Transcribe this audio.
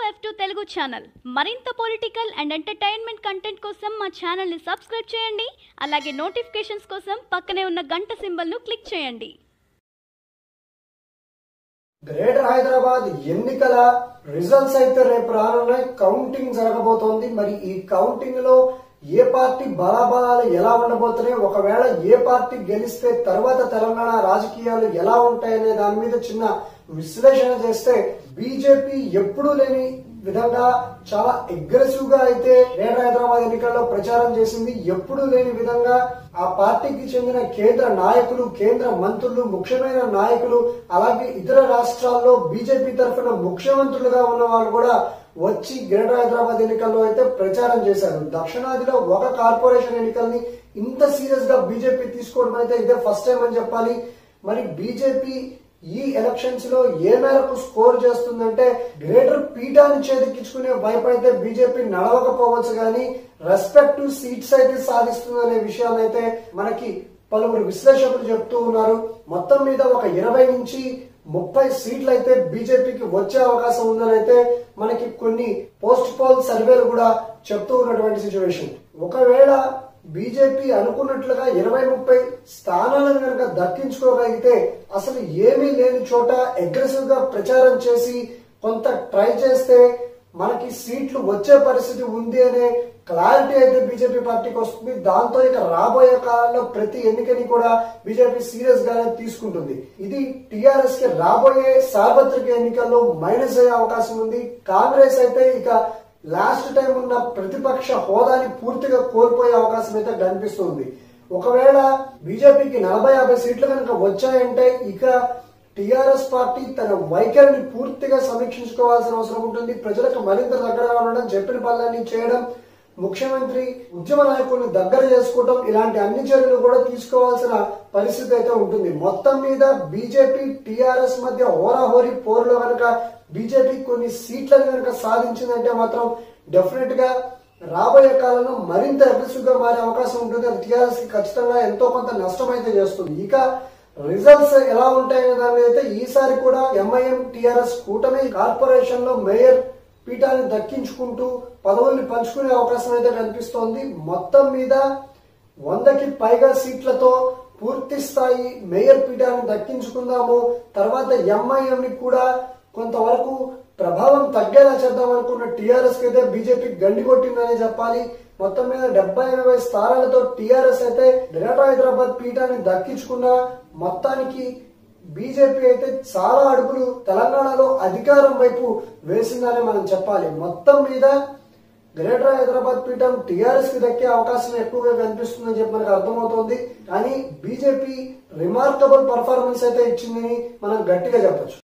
F two Telugu channel మరింత political and entertainment content కోసం మా ఛానల్ని సబ్స్క్రైబ్ చేయండి అలాగే నోటిఫికేషన్స్ కోసం పక్కనే ఉన్న గంట సింబల్ను క్లిక్ చేయండి గ్రేటర్ హైదరాబాద్ ఎన్నికల రిజల్ట్స్ అయితే రేపు రానున్నాయి కౌంటింగ్ జరగబోతోంది మరి ఈ కౌంటింగ్ లో ఏ పార్టీ బలాబలాలు ఎలా ఉండబోతున్నాయి ఒకవేళ ఏ పార్టీ గెలిస్తే తర్వాత తెలంగాణ రాజకీయాలు ఎలా ఉంటాయనే దాని మీద చిన్న విశ్లేషణ చేస్తే బీజేపీ ఎప్పుడూ లేని విధంగా చాలా అగ్రెసివ్ గా అయితే గ్రేటర్ హైదరాబాద్ ఎన్నికల్లో ప్రచారం చేసింది ఎప్పుడూ లేని విధంగా ఆ పార్టీకి చెందిన కేంద్ర నాయకులు కేంద్ర మంత్రులు ముఖ్యమైన నాయకులు అలాగే ఇతర రాష్ట్రాల్లో బీజేపీ తరఫున ముఖ్యమంత్రులుగా ఉన్న వాళ్ళు కూడా వచ్చి గ్రేటర్ హైదరాబాద్ ఎన్నికల్లో అయితే ప్రచారం చేశారు దక్షిణాదిలో ఒక కార్పొరేషన్ ఎన్నికల్ని ఇంత సీరియస్ గా బీజేపీ తీసుకోవడం అయితే ఇదే ఫస్ట్ టైం అని చెప్పాలి మరి బీజేపీ ఈ ఎలక్షన్స్ లో ఏ మేరకు స్కోర్ చేస్తుందంటే గ్రేటర్ పీఠాన్ని చేతికించుకునే వైపు అయితే బీజేపీ నడవకపోవచ్చు కానీ రెస్పెక్టివ్ సీట్స్ అయితే సాధిస్తుందనే విషయాన్ని అయితే మనకి పలువురు విశ్లేషకులు చెప్తూ ఉన్నారు మొత్తం మీద ఒక ఇరవై నుంచి ముప్పై సీట్లు అయితే బీజేపీకి వచ్చే అవకాశం ఉందని అయితే మనకి కొన్ని పోస్ట్ పోల్ సర్వేలు కూడా చెప్తూ ఉన్నటువంటి సిచ్యువేషన్ ఒకవేళ బీజేపీ అనుకున్నట్లుగా ఇరవై ముప్పై స్థానాలను కనుక దక్కించుకోగలిగితే అసలు ఏమీ లేని చోట అగ్రెసివ్ గా ప్రచారం చేసి కొంత ట్రై చేస్తే మనకి సీట్లు వచ్చే పరిస్థితి ఉంది అనే క్లారిటీ అయితే బీజేపీ పార్టీకి వస్తుంది దాంతో ఇక రాబోయే కాలంలో ప్రతి ఎన్నికని కూడా బీజేపీ సీరియస్ గానే తీసుకుంటుంది ఇది టిఆర్ఎస్ కి రాబోయే సార్వత్రిక ఎన్నికల్లో మైనస్ అయ్యే అవకాశం ఉంది కాంగ్రెస్ అయితే ఇక లాస్ట్ టైం ఉన్న ప్రతిపక్ష హోదాని పూర్తిగా కోల్పోయే అవకాశం అయితే కనిపిస్తుంది ఒకవేళ బీజేపీకి నలభై యాభై సీట్లు కనుక వచ్చాయంటే ఇక టిఆర్ఎస్ పార్టీ తన వైఖరిని పూర్తిగా సమీక్షించుకోవాల్సిన అవసరం ఉంటుంది ప్రజలకు మరింత దగ్గరగా ఉండడం చెప్పిన పనులన్నీ చేయడం ముఖ్యమంత్రి ఉద్యమ నాయకుల్ని దగ్గర చేసుకోవడం ఇలాంటి అన్ని చర్యలు కూడా తీసుకోవాల్సిన పరిస్థితి అయితే ఉంటుంది మొత్తం మీద బీజేపీ టిఆర్ఎస్ మధ్య హోరాహోరీ పోరులో కనుక బీజేపీ కొన్ని సీట్లను కనుక సాధించిందంటే మాత్రం డెఫినెట్ గా రాబోయే కాలంలో మరింత అగ్రెసివ్ గా మారే అవకాశం ఉంటుంది అది టీఆర్ఎస్ కి ఖచ్చితంగా ఎంతో కొంత నష్టం అయితే చేస్తుంది ఇక రిజల్ట్స్ ఎలా ఉంటాయనే దాని మీద అయితే ఈసారి కూడా ఎంఐఎం టిఆర్ఎస్ కూటమి కార్పొరేషన్ లో మేయర్ పీఠాన్ని దక్కించుకుంటూ పదవుల్ని పంచుకునే అవకాశం అయితే కనిపిస్తోంది మొత్తం మీద వందకి పైగా సీట్లతో పూర్తి స్థాయి మేయర్ పీఠాన్ని దక్కించుకుందాము తర్వాత ఎంఐఎం ని కూడా కొంతవరకు ప్రభావం తగ్గేలా చేద్దాం అనుకున్న టీఆర్ఎస్ కి అయితే బీజేపీ గండి కొట్టిందనే చెప్పాలి మొత్తం మీద డెబ్బై ఎనభై స్థానాలతో టీఆర్ఎస్ అయితే గ్రేటర్ హైదరాబాద్ పీఠాన్ని దక్కించుకున్న మొత్తానికి బీజేపీ అయితే చాలా అడుగులు తెలంగాణలో అధికారం వైపు వేసిందని మనం చెప్పాలి మొత్తం మీద గ్రేటర్ హైదరాబాద్ పీఠం టీఆర్ఎస్ కి దక్కే అవకాశం ఎక్కువగా కనిపిస్తుందని చెప్పి మనకు అర్థమవుతోంది కానీ బీజేపీ రిమార్కబుల్ పర్ఫార్మెన్స్ అయితే ఇచ్చిందని మనం గట్టిగా చెప్పొచ్చు